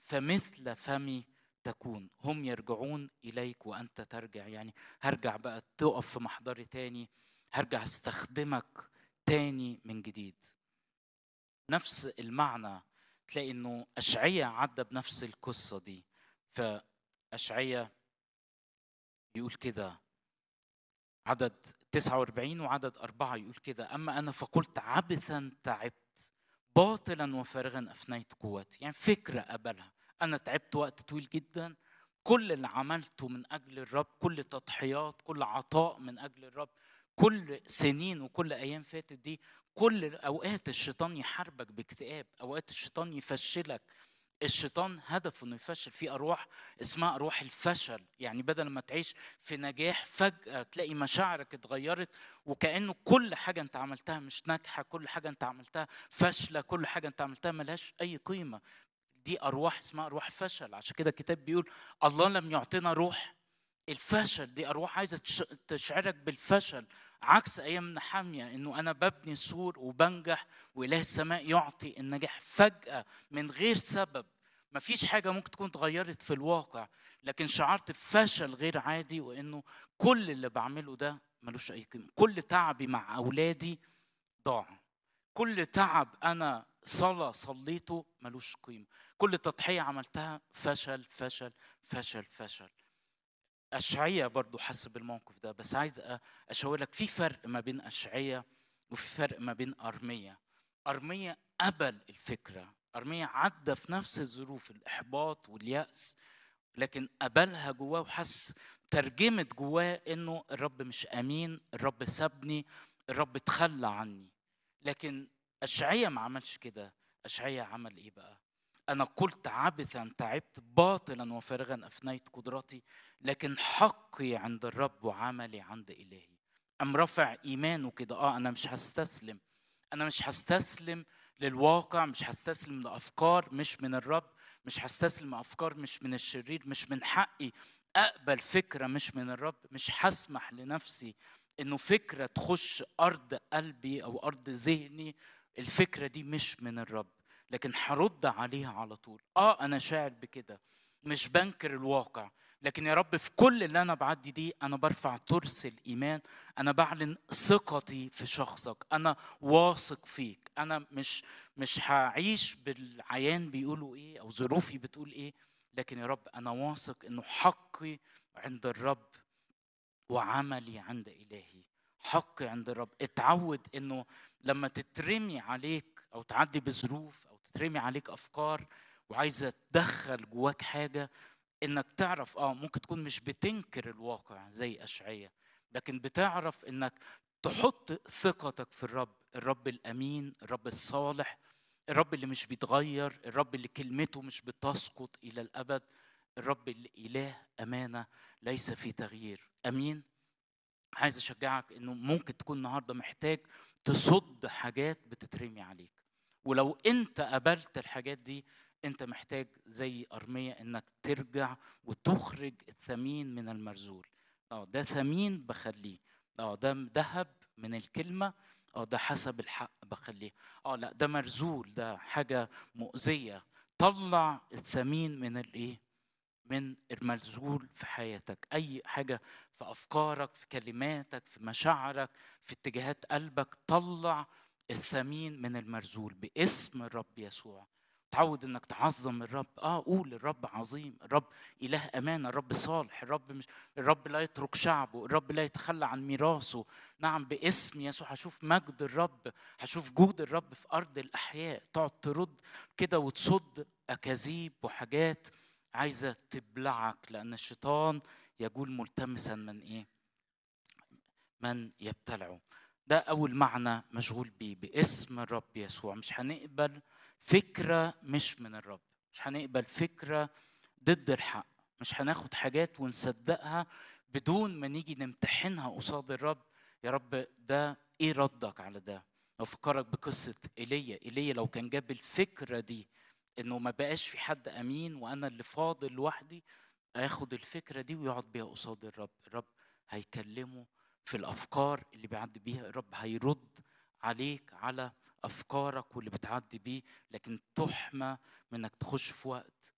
فمثل فمي تكون هم يرجعون اليك وانت ترجع يعني هرجع بقى تقف في محضري تاني هرجع استخدمك تاني من جديد نفس المعنى تلاقي انه اشعيا عدى بنفس القصه دي فاشعيا يقول كده عدد 49 وعدد أربعة يقول كده أما أنا فقلت عبثا تعبت باطلا وفارغا أفنيت قوتي يعني فكرة قبلها أنا تعبت وقت طويل جدا كل اللي عملته من أجل الرب كل تضحيات كل عطاء من أجل الرب كل سنين وكل أيام فاتت دي كل أوقات الشيطان يحاربك باكتئاب أوقات الشيطان يفشلك الشيطان هدفه انه يفشل في ارواح اسمها ارواح الفشل يعني بدل ما تعيش في نجاح فجاه تلاقي مشاعرك اتغيرت وكانه كل حاجه انت عملتها مش ناجحه كل حاجه انت عملتها فاشله كل حاجه انت عملتها ملهاش اي قيمه دي ارواح اسمها ارواح فشل عشان كده الكتاب بيقول الله لم يعطينا روح الفشل دي ارواح عايزه تشعرك بالفشل عكس ايام نحاميه انه انا ببني سور وبنجح واله السماء يعطي النجاح فجاه من غير سبب ما فيش حاجة ممكن تكون اتغيرت في الواقع لكن شعرت بفشل غير عادي وانه كل اللي بعمله ده ملوش اي قيمة كل تعبي مع اولادي ضاع كل تعب انا صلاة صليته ملوش قيمة كل تضحية عملتها فشل فشل فشل فشل أشعية برضو حس بالموقف ده بس عايز أشاور لك في فرق ما بين أشعية وفي فرق ما بين أرمية أرمية قبل الفكرة أرمية عدى في نفس الظروف الإحباط واليأس لكن قبلها جواه وحس ترجمت جواه إنه الرب مش أمين الرب سابني الرب تخلى عني لكن أشعية ما عملش كده أشعية عمل إيه بقى أنا قلت عبثا تعبت باطلا وفارغا أفنيت قدرتي لكن حقي عند الرب وعملي عند إلهي أم رفع إيمانه كده آه أنا مش هستسلم أنا مش هستسلم للواقع مش هستسلم لأفكار مش من الرب مش هستسلم أفكار مش من الشرير مش من حقي أقبل فكرة مش من الرب مش هسمح لنفسي إنه فكرة تخش أرض قلبي أو أرض ذهني الفكرة دي مش من الرب لكن هرد عليها على طول اه انا شاعر بكده مش بنكر الواقع لكن يا رب في كل اللي انا بعدي دي انا برفع ترس الايمان انا بعلن ثقتي في شخصك انا واثق فيك انا مش مش هعيش بالعيان بيقولوا ايه او ظروفي بتقول ايه لكن يا رب انا واثق انه حقي عند الرب وعملي عند الهي حقي عند الرب اتعود انه لما تترمي عليك او تعدي بظروف او تترمي عليك افكار وعايزه تدخل جواك حاجه انك تعرف اه ممكن تكون مش بتنكر الواقع زي اشعياء لكن بتعرف انك تحط ثقتك في الرب الرب الامين الرب الصالح الرب اللي مش بيتغير الرب اللي كلمته مش بتسقط الى الابد الرب اللي اله امانه ليس في تغيير امين عايز اشجعك انه ممكن تكون النهارده محتاج تصد حاجات بتترمي عليك ولو انت قبلت الحاجات دي انت محتاج زي ارميه انك ترجع وتخرج الثمين من المرزول اه ده ثمين بخليه اه ده ذهب من الكلمه اه ده حسب الحق بخليه اه لا ده مرزول ده حاجه مؤذيه طلع الثمين من الايه من المرزول في حياتك اي حاجه في افكارك في كلماتك في مشاعرك في اتجاهات قلبك طلع الثمين من المرزول باسم الرب يسوع تعود انك تعظم الرب اه قول الرب عظيم الرب اله امانه الرب صالح الرب مش الرب لا يترك شعبه الرب لا يتخلى عن ميراثه نعم باسم يسوع هشوف مجد الرب هشوف جود الرب في ارض الاحياء تقعد ترد كده وتصد اكاذيب وحاجات عايزه تبلعك لان الشيطان يجول ملتمسا من ايه من يبتلعه ده اول معنى مشغول بيه باسم الرب يسوع مش هنقبل فكره مش من الرب مش هنقبل فكره ضد الحق مش هناخد حاجات ونصدقها بدون ما نيجي نمتحنها قصاد الرب يا رب ده ايه ردك على ده افكرك بقصه ايليا ايليا لو كان جاب الفكره دي انه ما بقاش في حد امين وانا اللي فاضل لوحدي اخد الفكره دي ويقعد بيها قصاد الرب الرب هيكلمه في الافكار اللي بيعدي بيها الرب هيرد عليك على افكارك واللي بتعدي بيه لكن تحمى من انك تخش في وقت